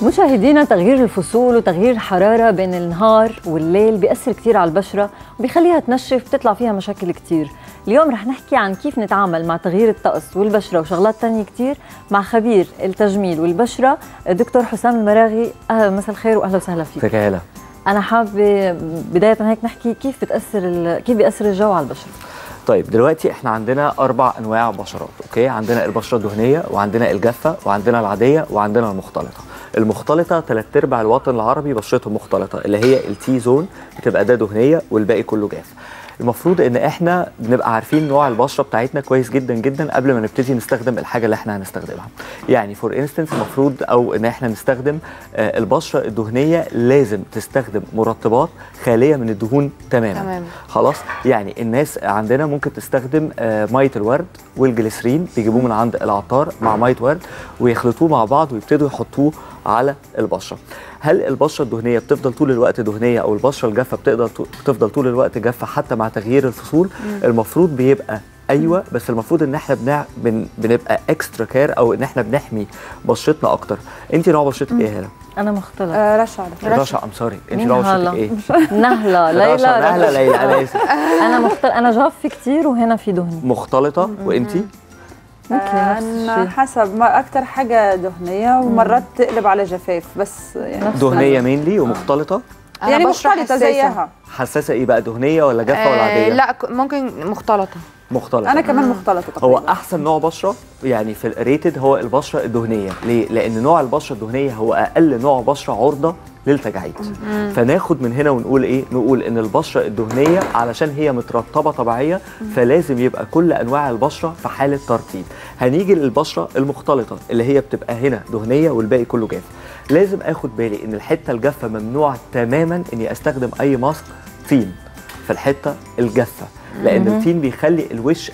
مشاهدينا تغيير الفصول وتغيير الحرارة بين النهار والليل بيأثر كتير على البشرة وبيخليها تنشف بتطلع فيها مشاكل كتير اليوم رح نحكي عن كيف نتعامل مع تغيير الطقس والبشرة وشغلات تانية كتير مع خبير التجميل والبشرة دكتور حسام المراغي أهلا مساء الخير وأهلا وسهلا فيك ازيك يا هلا أنا حابة بداية هيك نحكي كيف بتأثر ال- كيف بيأثر الجو على البشرة طيب دلوقتي احنا عندنا اربع انواع بشرات اوكي عندنا البشره الدهنيه وعندنا الجافه وعندنا العاديه وعندنا المختلطه المختلطه ثلاث ارباع الوطن العربي بشرتهم مختلطه اللي هي التي زون بتبقى ده دهنيه والباقي كله جاف المفروض ان احنا بنبقى عارفين نوع البشره بتاعتنا كويس جدا جدا قبل ما نبتدي نستخدم الحاجه اللي احنا هنستخدمها يعني فور انستنس المفروض او ان احنا نستخدم آه، البشره الدهنيه لازم تستخدم مرطبات خاليه من الدهون تماما تمام. خلاص يعني الناس عندنا ممكن تستخدم آه، ميه الورد والجليسرين بيجيبوه من عند العطار مع ميه ورد ويخلطوه مع بعض ويبتدوا يحطوه على البشره هل البشره الدهنيه بتفضل طول الوقت دهنيه او البشره الجافه بتقدر بتفضل طول الوقت جافه حتى مع تغيير الفصول المفروض بيبقى ايوه بس المفروض ان احنا بنع... بن... بنبقى اكسترا كير او ان احنا بنحمي بشرتنا اكتر انت نوع بشرتك ايه يا هلا أنا مختلط آه رشا على فكرة. رشا ام سوري انت مين نوع هلا؟ بشرتك ايه نهلة رشا ليلى نهله رشا. ليلى انا اسف أنا مختلط أنا جاف كتير وهنا في دهني مختلطه وانت مثلي آه، نفس انا الشيء حسب ما اكتر حاجه دهنيه ومرات تقلب على جفاف بس يعني, نفس دهنيه مينلي ومختلطه أنا يعني بشرة مختلطه حساسة. زيها حساسه ايه بقى دهنيه ولا جافه ولا آه عاديه لا ك- ممكن مختلطه مختلطه انا كمان مختلطه هو تقريبا احسن نوع بشره يعني في الريتد هو البشره الدهنيه ليه لان نوع البشره الدهنيه هو اقل نوع بشره عرضه للتجاعيد فناخد من هنا ونقول ايه نقول ان البشره الدهنيه علشان هي مترطبه طبيعيه فلازم يبقى كل انواع البشره في حاله ترطيب هنيجي للبشره المختلطه اللي هي بتبقى هنا دهنيه والباقي كله جاف لازم اخد بالي ان الحته الجافه ممنوع تماما اني استخدم اي ماسك طين في الحته الجافه لان الطين بيخلي الوش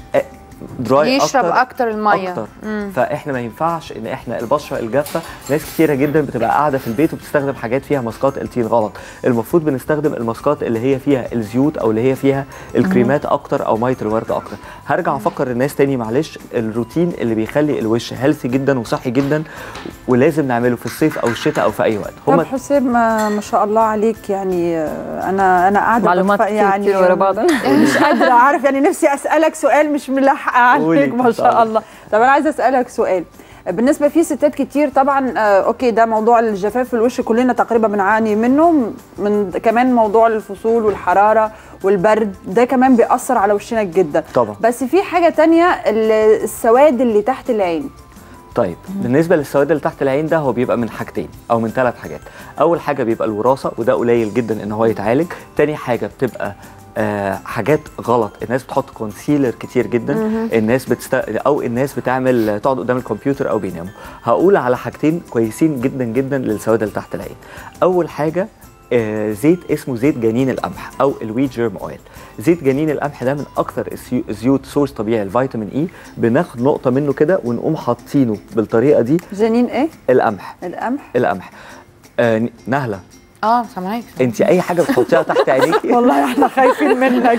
دراي يشرب اكتر اكتر الميه اكتر فاحنا ما ينفعش ان احنا البشره الجافه ناس كتيره جدا بتبقى قاعده في البيت وبتستخدم حاجات فيها ماسكات التين غلط المفروض بنستخدم الماسكات اللي هي فيها الزيوت او اللي هي فيها الكريمات اكتر او ميه الورد اكتر هرجع افكر الناس تاني معلش الروتين اللي بيخلي الوش هيلثي جدا وصحي جدا ولازم نعمله في الصيف او الشتاء او في اي وقت طب حسام ما ما شاء الله عليك يعني آه، انا انا قاعده معلومات بتف- كتير يعني كتير ورا بعض مش قادره اعرف يعني نفسي اسالك سؤال مش ملحقه قولي، عليك ما شاء اتفضلي. الله طب انا عايزه اسالك سؤال بالنسبه في ستات كتير طبعا آه، اوكي ده موضوع الجفاف في الوش كلنا تقريبا بنعاني منه من كمان موضوع الفصول والحراره والبرد ده كمان بيأثر على وشنا جدا طبعا بس في حاجه تانية ال- السواد اللي تحت العين طيب بالنسبه للسواد اللي تحت العين ده هو بيبقى من حاجتين او من ثلاث حاجات اول حاجه بيبقى الوراثه وده قليل جدا ان هو يتعالج تاني حاجه بتبقى آه حاجات غلط الناس بتحط كونسيلر كتير جدا الناس بتست... او الناس بتعمل تقعد قدام الكمبيوتر او بيناموا هقول على حاجتين كويسين جدا جدا للسواد اللي تحت العين اول حاجه آه، زيت اسمه زيت جنين القمح او الويت جيرم اويل زيت جنين القمح ده من اكثر السيو- الزيوت سورس طبيعي الفيتامين اي بناخد نقطه منه كده ونقوم حاطينه بالطريقه دي جنين ايه القمح القمح القمح آه ن- نهله اه سامعاك انت اي حاجه بتحطيها تحت عينيكي والله احنا خايفين منك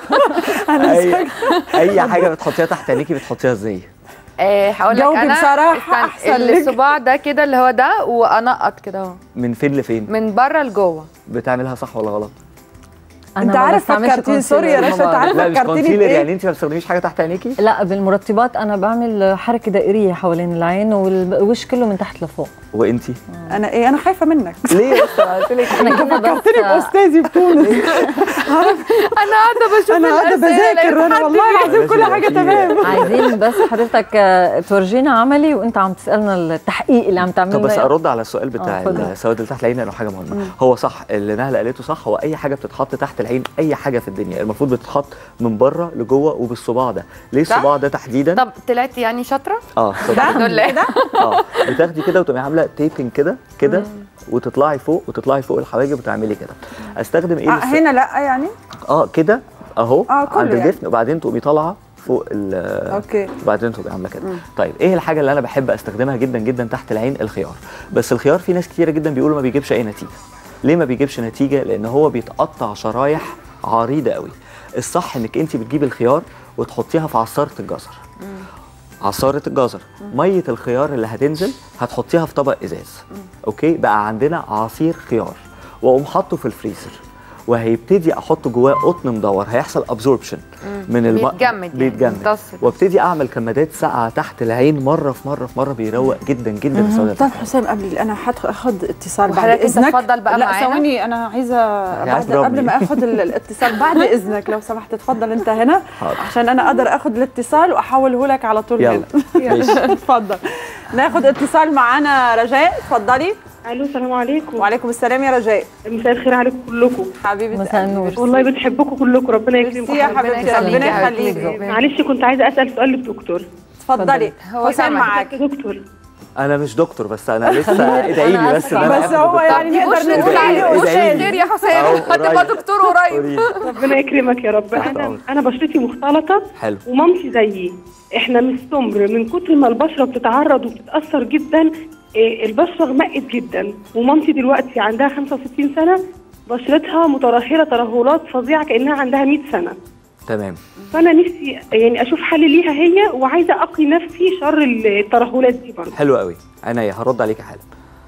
انا اي, اي حاجه بتحطيها تحت عينيكي بتحطيها ازاي آه هقول لك جاوبي انا بصراحة استنى، أحسن لك. الصباع ده كده اللي هو ده وانقط كده اهو من فين لفين من بره لجوه بتعملها صح ولا غلط أنا انت ما عارف بستعملش فكرتيني سوري يا concealer، رشا ما انت عارف لا مش فكرتيني كونسيلر بايه يعني انت ما بتستخدميش حاجه تحت عينيكي لا بالمرطبات انا بعمل حركه دائريه حوالين العين والوش كله من تحت لفوق وانت انا ايه انا خايفه منك ليه بس أنا قلت لك انا كده بس فكرتني باستاذي في تونس انا قاعده بشوف انا قاعده الأسئلة، لقيت بذاكر انا حد والله العظيم كل لازم حاجه يبقى في- تمام عايزين بس حضرتك آه، تورجينا عملي وانت عم تسالنا التحقيق اللي عم تعمله طب بس لنا. ارد على السؤال بتاع آه، اتفضل. السواد اللي تحت العين لانه حاجه مهمه هو صح اللي نهله قالته صح هو اي حاجه بتتحط تحت العين اي حاجه في الدنيا المفروض بتتحط من بره لجوه وبالصباع ده ليه صح؟ الصباع ده تحديدا طب طلعت يعني شاطره اه صباع. الحمد لله اه بتاخدي كده وتقومي عامله تيبنج كده كده وتطلعي فوق وتطلعي فوق الحواجب وتعملي كده استخدم ايه آه للس- هنا لا يعني اه كده اهو آه، كله عند يعني. الجفن وبعدين تقومي طالعه فوق ال اوكي وبعدين تبقي عامله كده طيب ايه الحاجه اللي انا بحب استخدمها جدا جدا تحت العين الخيار بس الخيار في ناس كتيره جدا بيقولوا ما بيجيبش اي نتيجه ليه ما بيجيبش نتيجه لان هو بيتقطع شرايح عريضه قوي الصح انك انت بتجيبي الخيار وتحطيها في عصاره الجزر عصاره الجزر ميه الخيار اللي هتنزل هتحطيها في طبق ازاز اوكي بقى عندنا عصير خيار واقوم حاطه في الفريزر وهيبتدي احط جواه قطن مدور هيحصل ابزوربشن من الم... بيتجمد يعني، بيتجمد بيمتص. وابتدي اعمل كمادات ساقعه تحت العين مره في مره في مره بيروق جدا جدا السواد طب حسام قبل انا هاخد اتصال بعد وحضرتك اذنك تتفضل بقى لا معانا. ثواني انا عايزه عايز بعد قبل تضربني. ما اخد ال- الاتصال بعد اذنك لو سمحت تفضل انت هنا حاضر. عشان انا اقدر اخد الاتصال واحوله لك على طول يلا هنا ماشي اتفضل ناخد اتصال معانا رجاء اتفضلي الو السلام عليكم وعليكم السلام يا رجاء مساء الخير عليكم كلكم حبيبه مساء النور. قلبي. والله بتحبكم كلكم ربنا يكرمكم ميرسي يا حبيبتي يخليك ربنا يا حبيبتي. يخليك معلش كنت عايزه اسال سؤال للدكتور اتفضلي هو حسام سامعك. معاك يا دكتور انا مش دكتور بس انا لسه ادعي لي بس ان انا بس آخد هو الدكتور. يعني دي مش نقدر نقول نقول عليه عليه وش ادعي لي. خير يا أهو حسام هتبقى قريب. دكتور قريب قولي لي. ربنا يكرمك يا رب تحت انا أمرك. انا بشرتي مختلطه حلو ومامتي زيي احنا من السمر من كتر ما البشره بتتعرض وبتتاثر جدا إيه، البشره غمقت جدا ومامتي دلوقتي عندها 65 سنه بشرتها مترهله ترهلات فظيعه كانها عندها 100 سنه تمام فانا نفسي يعني اشوف حل ليها هي وعايزه اقي نفسي شر الترهلات دي برضه حلو قوي عينيا هرد عليك حالا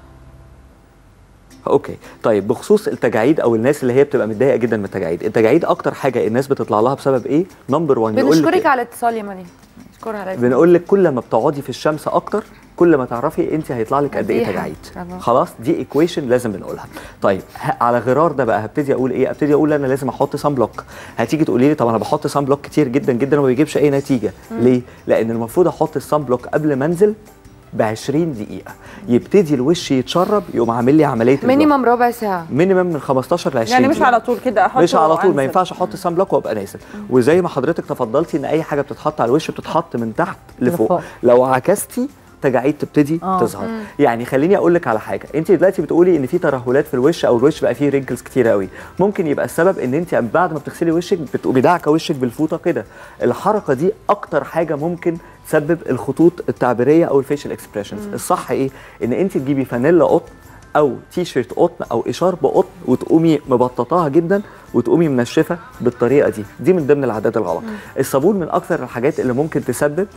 اوكي طيب بخصوص التجاعيد او الناس اللي هي بتبقى متضايقه جدا من التجاعيد التجاعيد اكتر حاجه الناس بتطلع لها بسبب ايه نمبر 1 يقول بنشكرك لك على الاتصال يا مريم نشكرها على بنقول لك كل ما بتقعدي في الشمس اكتر كل ما تعرفي انت هيطلع لك قد ايه دي تجاعيد حاجة. خلاص دي ايكويشن لازم بنقولها طيب ه- على غرار ده بقى هبتدي اقول ايه ابتدي اقول انا لازم احط سان بلوك هتيجي تقولي لي طب انا بحط سان بلوك كتير جدا جدا وما بيجيبش اي نتيجه ليه لان المفروض احط السان بلوك قبل ما انزل ب 20 دقيقه يبتدي الوش يتشرب يقوم عامل لي عمليه البلوك. مينيمم ربع ساعه مينيمم من 15 ل 20 يعني مش دقيقة. على طول كده احطه مش على طول ما وأنزل. ينفعش احط سان بلوك وابقى نازل وزي ما حضرتك تفضلتي ان اي حاجه بتتحط على الوش بتتحط من تحت لفوق لفوق. لو عكستي تجاعيد تبتدي آه. تظهر يعني خليني اقول لك على حاجه انت دلوقتي بتقولي ان في ترهلات في الوش او الوش بقى فيه رينكلز كتير قوي ممكن يبقى السبب ان انت بعد ما بتغسلي وشك بتقومي داعكه وشك بالفوطه كده الحركه دي اكتر حاجه ممكن تسبب الخطوط التعبيريه او الفيشل اكسبريشنز الصح ايه ان انت تجيبي فانيلا قطن او تي شيرت قطن او اشارب قطن وتقومي مبططاها جدا وتقومي منشفه بالطريقه دي دي من ضمن العادات الغلط الصابون من اكثر الحاجات اللي ممكن تسبب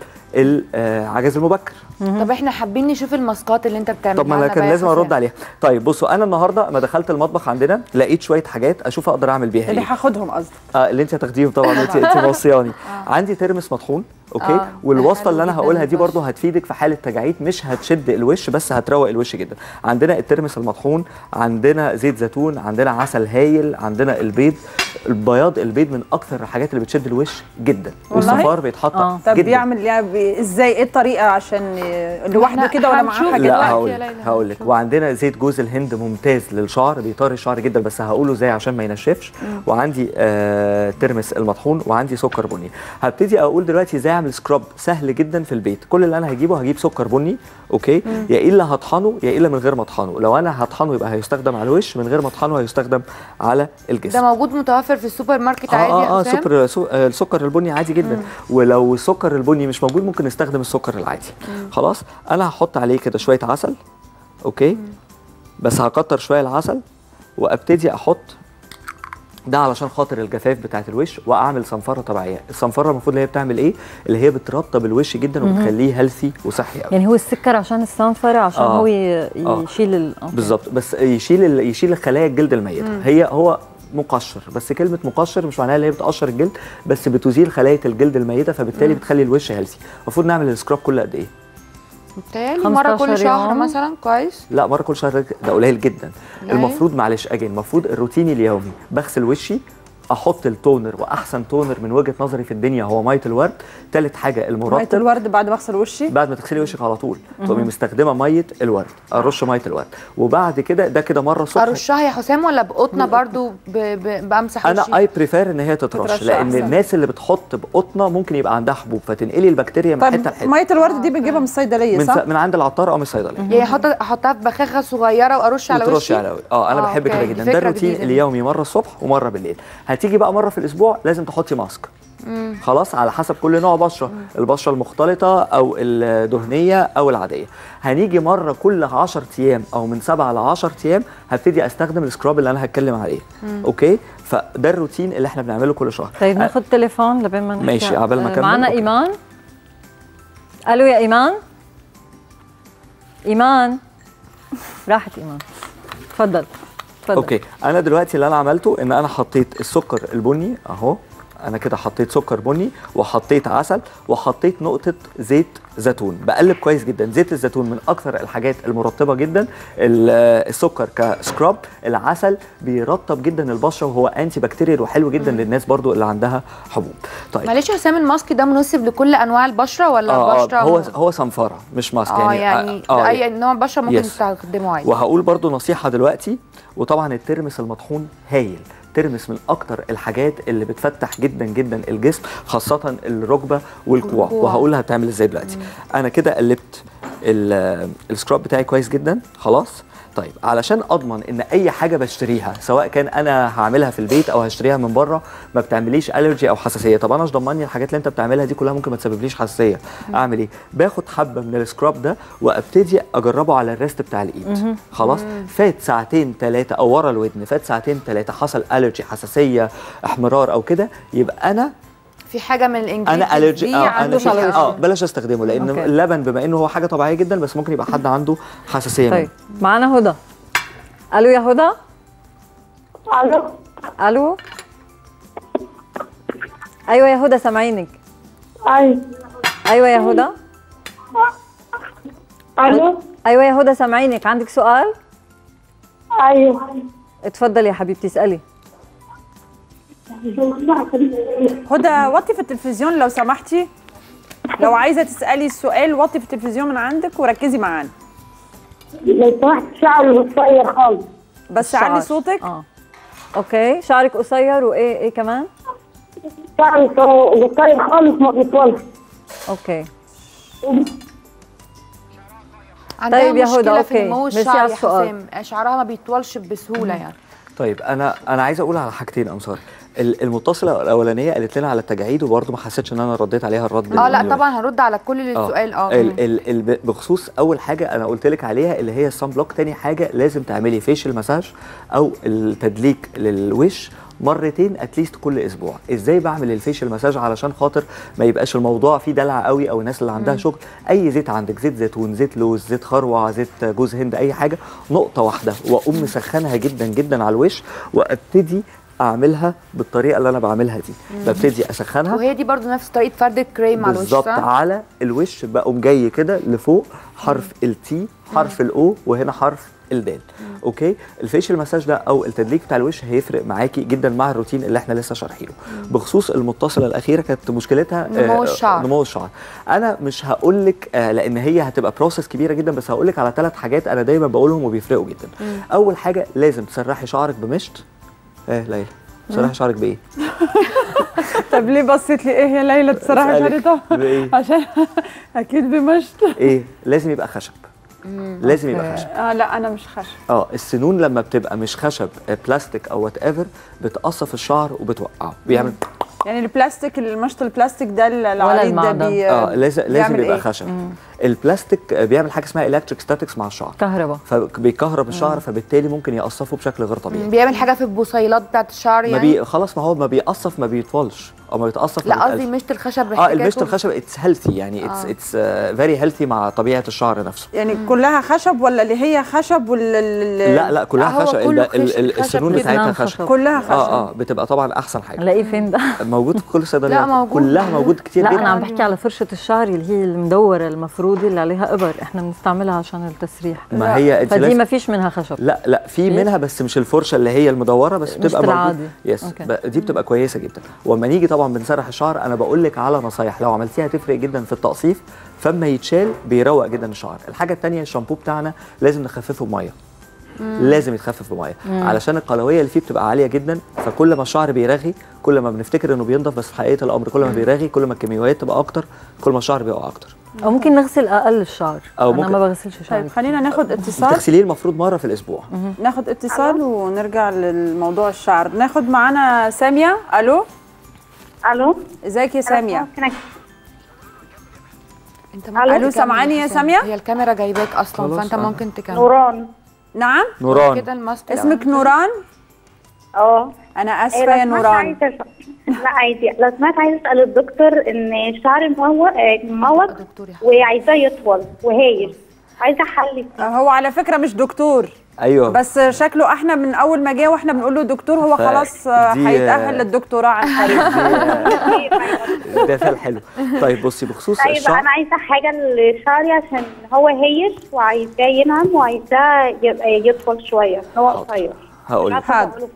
العجز المبكر طب احنا حابين نشوف الماسكات اللي انت بتعملها طب ما انا لنا كان بقى يا لازم حسام. ارد عليها طيب بصوا انا النهارده ما دخلت المطبخ عندنا لقيت شويه حاجات اشوف اقدر اعمل بيها اللي ايه هاخدهم قصدي آه اللي انت هتاخديهم طبعا انت انت موصياني عندي ترمس مطحون اوكي آه، والوصفه ده اللي انا حلو هقولها جداً دي برضو للبشرة. هتفيدك في حاله تجاعيد مش هتشد الوش بس هتروق الوش جدا عندنا الترمس المطحون عندنا زيت زيتون عندنا عسل هايل عندنا البيض البياض البيض من اكثر الحاجات اللي بتشد الوش جدا والله؟ والصفار بيتحط آه. طب جدا بيعمل يعني بي- ازاي ايه الطريقه عشان ي- لوحده إحنا كده ولا معاه هنشوف حاجه دلوقتي لا يا هقول ليلى، هقول لك هنشوف. وعندنا زيت جوز الهند ممتاز للشعر بيطري الشعر جدا بس هقوله ازاي عشان ما ينشفش وعندي آه ترمس المطحون وعندي سكر بني هبتدي اقول دلوقتي ازاي اعمل سكراب سهل جدا في البيت كل اللي انا هجيبه هجيب سكر بني اوكي يا الا هطحنه يا الا من غير ما اطحنه لو انا هطحنه يبقى هيستخدم على الوش من غير ما اطحنه هيستخدم على الجسم ده موجود متوفر في السوبر ماركت اه عادي اه يا اه حسام سكر سو آه السكر البني عادي جدا ولو السكر البني مش موجود ممكن نستخدم السكر العادي خلاص انا هحط عليه كده شويه عسل اوكي بس هكتر شويه العسل وابتدي احط ده علشان خاطر الجفاف بتاعت الوش واعمل صنفره طبيعيه الصنفره المفروض اللي هي بتعمل ايه اللي هي بترطب الوش جدا وبتخليه هيلثي وصحي قوي يعني هو السكر عشان الصنفرة عشان آه. هو ي- آه. يشيل ال آه. بالظبط بس يشيل ال- يشيل خلايا الجلد الميته هي هو مقشر بس كلمه مقشر مش معناها ان هي بتقشر الجلد بس بتزيل خلايا الجلد الميته فبالتالي بتخلي الوش هيلثي المفروض نعمل السكراب كل قد ايه بتهيألي مره 15 كل شهر يوم. مثلا كويس لا مره كل شهر ده قليل جدا قليل؟ المفروض معلش اجين المفروض الروتين اليومي بغسل وشي احط التونر واحسن تونر من وجهه نظري في الدنيا هو ميه الورد ثالث حاجه ميه المرطب الورد بعد ما اغسل وشي بعد ما تغسلي وشك على طول تقومي مستخدمه ميه الورد ارش ميه الورد وبعد كده ده كده مره الصبح ارشها يا حسام ولا بقطنه برضو ب... ب... بمسح انا وشي اي بريفير ان هي تترش تترش لان أحسن. الناس اللي بتحط بقطنه ممكن يبقى عندها حبوب فتنقلي البكتيريا من طب حته لحته ميه الورد دي بنجيبها من الصيدليه من, صح؟ س- من عند العطار او من الصيدليه يعني احط احطها في بخاخه صغيره وارش على وترشي وشي على اه انا آه، بحب كده أوكي. جدا دي ده فكرة الروتين جديدة. اليومي مره الصبح ومره بالليل هتيجي بقى مره في الاسبوع لازم تحطي ماسك خلاص على حسب كل نوع بشره البشره المختلطه او الدهنيه او العاديه هنيجي مره كل 10 ايام او من 7 ل 10 ايام هبتدي استخدم السكراب اللي انا هتكلم عليه اوكي فده الروتين اللي احنا بنعمله كل شهر طيب ناخذ تليفون لبين ما نحكي ماشي، عبال ما آه، أكمل. معنا أوكي. ايمان الو يا ايمان ايمان راحت ايمان تفضل تفضل اوكي انا دلوقتي اللي انا عملته ان انا حطيت السكر البني اهو انا كده حطيت سكر بني وحطيت عسل وحطيت نقطه زيت زيتون بقلب كويس جدا زيت الزيتون من اكثر الحاجات المرطبه جدا ال- آه، السكر كسكراب العسل بيرطب جدا البشره وهو انتي بكتيريال وحلو جدا للناس برضو اللي عندها حبوب طيب معلش يا حسام الماسك ده مناسب لكل انواع البشره ولا آه بشره آه هو هو صنفره مش ماسك اه يعني آه اي نوع بشره ممكن Yes. تستخدمه عادي وهقول برضو نصيحة دلوقتي وطبعا الترمس المطحون هايل ترمس من اكتر الحاجات اللي بتفتح جدا جدا الجسم خاصة الركبة والكوع والكوع. وهقولها هتعمل ازاي دلوقتي انا كده قلبت ال- السكراب بتاعي كويس جدا خلاص طيب علشان اضمن ان اي حاجه بشتريها سواء كان انا هعملها في البيت او هشتريها من بره ما بتعمليش الرجي او حساسيه طب انا مش ضمني الحاجات اللي انت بتعملها دي كلها ممكن ما تسببليش حساسيه اعمل ايه باخد حبه من السكراب ده وابتدي اجربه على الريست بتاع الايد خلاص فات ساعتين ثلاثه او ورا الودن فات ساعتين ثلاثه حصل الرجي حساسيه احمرار او كده يبقى انا في حاجه من الانجليزي انا الرجي دي اه عنده انا شلل. اه بلاش استخدمه لان أوكي. اللبن بما انه هو حاجه طبيعيه جدا بس ممكن يبقى حد عنده حساسيه طيب منه معنا هدى الو يا هدى الو الو ايوه يا هدى سامعينك اي ايوه يا هدى الو ايوه يا هدى سامعينك عندك سؤال ايوه اتفضل يا حبيبتي اسالي هدى وطي في التلفزيون لو سمحتي لو عايزه تسالي السؤال وطي في التلفزيون من عندك وركزي معانا لو سمحت شعري قصير خالص بس الشعر. علي صوتك اه اوكي شعرك قصير وايه ايه كمان شعري قصير خالص ما بيطولش اوكي عندها طيب يا هدى، مشكله في أوكي. نمو ماشي الشعر على يا السؤال. حسام شعرها ما بيطولش بسهوله يعني طيب انا انا عايز اقول على حاجتين امصار ال- المتصله الاولانيه قالت لنا على التجاعيد وبرضه ما حسيتش ان انا رديت عليها الرد اه لا اللي- طبعا هرد على كل السؤال اه ال ال ال بخصوص اول حاجه انا قلت لك عليها اللي هي الصن بلوك تاني حاجه لازم تعملي فيشل مساج او التدليك للوش مرتين اتليست كل اسبوع ازاي بعمل الفيشل مساج علشان خاطر ما يبقاش الموضوع فيه دلع قوي او الناس اللي عندها شغل اي زيت عندك زيت زيتون زيت لوز زيت خروع زيت جوز هند اي حاجه نقطه واحده واقوم مسخنها جدا جدا على الوش وابتدي اعملها بالطريقه اللي انا بعملها دي ببتدي اسخنها وهي دي برضو نفس طريقه فرد الكريم على الوش بالظبط صح؟ على الوش بقوم جاي كده لفوق حرف التي حرف الاو وهنا حرف الدال اوكي الفيشل مساج ده او التدليك بتاع الوش هيفرق معاكي جدا مع الروتين اللي احنا لسه شارحينه بخصوص المتصله الاخيره كانت مشكلتها نمو الشعر. نمو الشعر انا مش هقول لك آه لان هي هتبقى بروسس كبيره جدا بس هقول لك على ثلاث حاجات انا دايما بقولهم وبيفرقوا جدا اول حاجه لازم تسرحي شعرك بمشط ايه ليلى تسرحي شعرك بايه طب ليه بصيت لي ايه يا ليلى بصراحه أسألك شريطه بايه عشان اكيد بمشط ايه لازم يبقى خشب لازم يبقى أوكي. خشب اه لا انا مش خشب اه السنون لما بتبقى مش خشب آه، بلاستيك او وات ايفر بتقصف الشعر وبتوقعه بيعمل يعني البلاستيك المشط البلاستيك ده العريض ده المعدن. بي اه لازم لازم بيعمل يبقى إيه؟ خشب البلاستيك آه، بيعمل حاجه اسمها الكتريك ستاتكس مع الشعر كهرباء فبيكهرب الشعر فبالتالي ممكن يقصفه بشكل غير طبيعي بيعمل حاجه في البوصيلات بتاعت الشعر ما يعني بي خلاص ما هو ما بيقصف ما بيطولش او ما بيتقصف ما لا قصدي بيتقلش. مشط الخشب اه محتاج المشط يكون- الخشب اتس هيلثي يعني اتس اتس فيري هيلثي مع طبيعه الشعر نفسه يعني كلها خشب ولا اللي هي خشب ولا ال- لا لا لا، كلها هو خشب كله ال- ال- خشب- ال- خشب السنون كده. بتاعتها نعم، خشب خشب. كلها خشب اه اه بتبقى طبعا احسن حاجه نلاقيه فين ده؟ موجود في كل الصيدليات لا، موجود. كلها موجود كتير لا جدا انا عم بحكي على فرشه الشعر اللي هي المدوره المفروضه اللي عليها ابر احنا بنستعملها عشان التسريح ما هي انت فدي لازم ما فيش منها خشب لا لا في منها بس مش الفرشه اللي هي المدوره بس مش بتبقى العادي. موجود يس أوكي. ب- دي بتبقى كويسه جدا واما نيجي طبعا بنسرح الشعر انا بقول لك على نصايح لو عملتيها هتفرق جدا في التقصيف فما يتشال بيروق جدا الشعر الحاجه الثانيه الشامبو بتاعنا لازم نخففه بميه لازم يتخفف بميه علشان القلويه اللي فيه بتبقى عاليه جدا فكل ما الشعر بيرغي كل ما بنفتكر انه بينضف بس في حقيقه الامر كل ما بيرغي كل ما الكيماويات تبقى اكتر كل ما الشعر بيقع اكتر او ممكن نغسل اقل الشعر أو انا ممكن- ما بغسلش شعري طيب خلينا ناخد اتصال تغسليه المفروض مره في الاسبوع ناخد اتصال ونرجع للموضوع الشعر ناخد معانا ساميه الو الو ازيك يا ساميه انت ألو، ممكن ألو، تكمل سامعاني يا حسام. سامية؟ هي الكاميرا جايباك اصلا خلاص، فانت آه. ممكن تكمل نوران نعم نوران كده الماسك اسمك الأول. نوران اه انا إيه، اسفه لو يا سمحت نوران عايزة أس- لا عادي لو سمعت عايزه اسال الدكتور ان شعري مهو- آه، موج دكتور يا وعايزاه يطول وهايش عايزه حل فيه هو على فكره مش دكتور ايوه بس شكله احنا من اول ما جه واحنا بنقول له دكتور هو ف- خلاص آه، دي- هيتاهل للدكتوراه عن قريب ده فعل حلو طيب بصي بخصوص ايوه الشعر انا عايزه حاجه لشعري عشان هو هايش وعايزاه ينعم وعايزاه يبقى يطول شويه هو قصير هقول لك حاضر.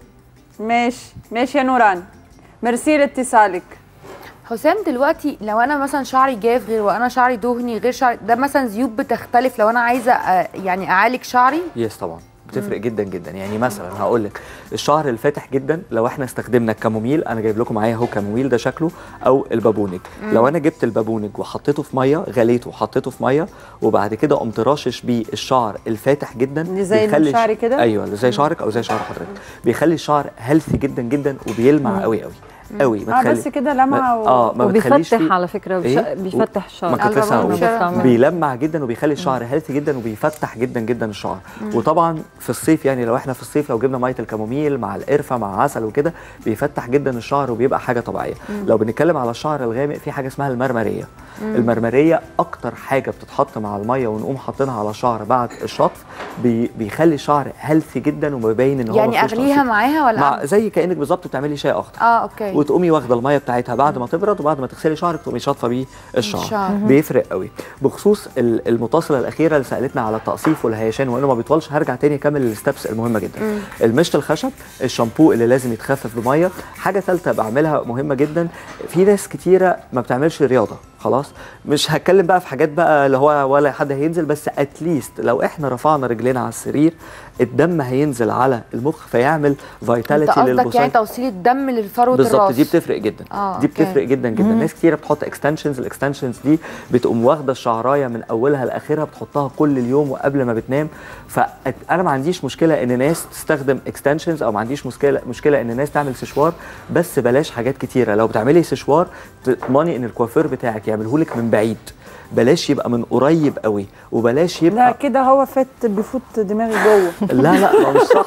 ماشي ماشي يا نوران ميرسي لاتصالك حسام دلوقتي لو انا مثلا شعري جاف غير وانا شعري دهني غير شعري ده مثلا زيوت بتختلف لو انا عايزه آه، يعني اعالج شعري يس طبعا بتفرق جدا جدا يعني مثلا هقول لك الشعر الفاتح جدا لو احنا استخدمنا الكاموميل انا جايب لكم معايا اهو كاموميل ده شكله او البابونج لو انا جبت البابونج وحطيته في ميه غليته وحطيته في ميه وبعد كده قمت راشش بيه الشعر الفاتح جدا اللي زي بيخلي اللي شعري كده؟ ايوه اللي زي شعرك او زي شعر حضرتك بيخلي الشعر هيلثي جدا جدا وبيلمع قوي قوي قوي اه بس كده لمعه و... اه ما بتخليش فيه- وبيفتح على فكره بش... إيه؟ بيفتح الشعر ما كنت لسه البابونج هقول بيفتح. بيلمع جدا وبيخلي الشعر هيلثي جدا وبيفتح جدا جدا الشعر وطبعا في الصيف يعني لو احنا في الصيف لو جبنا ميه الكاموميل مع القرفه مع عسل وكده بيفتح جدا الشعر وبيبقى حاجه طبيعيه لو بنتكلم على الشعر الغامق في حاجه اسمها المرمريه المرمريه اكتر حاجه بتتحط مع الميه ونقوم حاطينها على الشعر بعد الشطف بي بيخلي الشعر هيلثي جدا ومبين ان هو يعني مفيهوش اغليها تقصير. معاها ولا مع زي كانك بالظبط بتعملي شاي اخضر اه اوكي وتقومي واخده الميه بتاعتها بعد ما تبرد وبعد ما تغسلي شعرك تقومي شاطفه بيه الشعر الشعر. بيفرق قوي بخصوص ال- المتصله الاخيره اللي سالتنا على التقصيف والهيشان وانه ما بيطولش هرجع تاني اكمل الستبس المهمه جدا المشط الخشب الشامبو اللي لازم يتخفف بميه حاجه ثالثه بعملها مهمه جدا في ناس كتيره ما بتعملش رياضه خلاص مش هتكلم بقى في حاجات بقى اللي هو ولا حد هينزل بس اتليست لو احنا رفعنا رجلينا على السرير الدم هينزل على المخ فيعمل انت فيتاليتي قصدك للبصيل يعني توصيل الدم للفروه بالظبط الراس دي بتفرق جدا آه، دي أوكي. بتفرق جدا جدا ناس كتيره بتحط اكستنشنز الاكستنشنز دي بتقوم واخده الشعرايه من اولها لاخرها بتحطها كل اليوم وقبل ما بتنام فانا ما عنديش مشكله ان ناس تستخدم اكستنشنز او ما عنديش مشكله مشكله ان ناس تعمل سشوار بس بلاش حاجات كتيره لو بتعملي سشوار تضمني ان الكوافير بتاعك يعمله لك من بعيد بلاش يبقى من قريب قوي وبلاش لا يبقى كده هو فات بيفوت دماغي جوه لا لا ما مش صح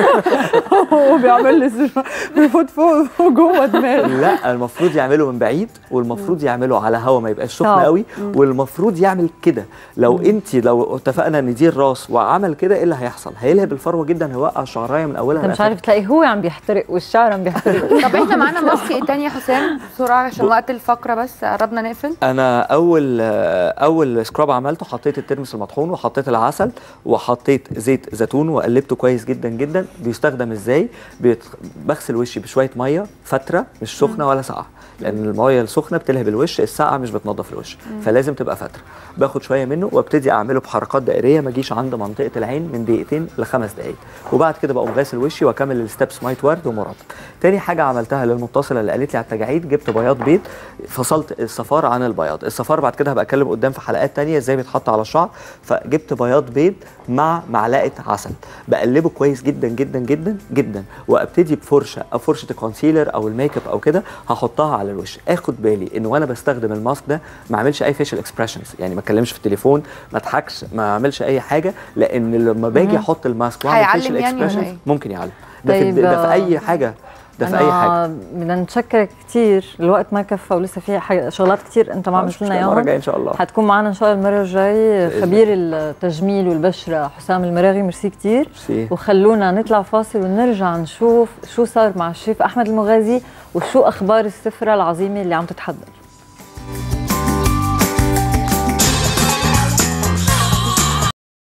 هو بيعمل لي سش- بيفوت فوق فوق جوه دماغي لا المفروض يعمله من بعيد والمفروض يعمله على هوا ما يبقاش سخن آه. قوي والمفروض يعمل كده لو انت لو اتفقنا ان دي الراس وعمل كده ايه اللي هيحصل هيلهب الفروه جدا هيوقع الشعرايه من اولها انت مش لآخرها. عارف تلاقي هو عم بيحترق والشعر عم بيحترق طب احنا معانا ماسك ايه تاني يا حسام بسرعه عشان وقت الفقره بس قربنا نقفل انا اول اول سكراب عملته حطيت الترمس المطحون وحطيت العسل وحطيت زيت زيتون وقلبته كويس جدا جدا بيستخدم ازاي بيت- بغسل وشي بشويه ميه فتره مش سخنه ولا ساقعه لان الميه السخنه بتلهب الوش الساقعه مش بتنظف الوش فلازم تبقى فتره باخد شويه منه وابتدي اعمله بحركات دائريه ما اجيش عند منطقه العين من دقيقتين لخمس دقائق وبعد كده بقوم غاسل وشي واكمل الستبس ميه ورد ومرطب تاني حاجه عملتها للمتصله اللي قالت لي على التجاعيد جبت بياض بيض فصلت الصفار عن البياض الصفار بعد كده هبقى اتكلم قدام في حلقات تانية ازاي بيتحط على الشعر فجبت بياض بيض مع معلقه عسل بقلبه كويس جدا جدا جدا جدا وابتدي بفرشه او فرشه الكونسيلر او الميك اب او كده هحطها على الوش اخد بالي ان وانا بستخدم الماسك ده ما اعملش اي فيشل اكسبريشنز يعني ما اتكلمش في التليفون ما اضحكش ما اعملش اي حاجه لان لما باجي احط الماسك واعمل هيعلم فيشل يعني ولا اكسبريشنز إيه؟ ممكن يعلم ده, طيب، في ده في آه، اي حاجه ده في اي حاجه أنا بدنا نتشكرك كثير الوقت ما كفى ولسه في حاجة شغلات كثير انت ما آه، عملت مش لنا مشكلة، المرة اياهم الجاية إن شاء الله. حتكون معنا ان شاء الله المره الجاي بإذن خبير التجميل والبشره حسام المراغي ميرسي كثير ميرسي. وخلونا نطلع فاصل ونرجع نشوف شو صار مع الشيف احمد المغازي وشو اخبار السفره العظيمه اللي عم تتحضر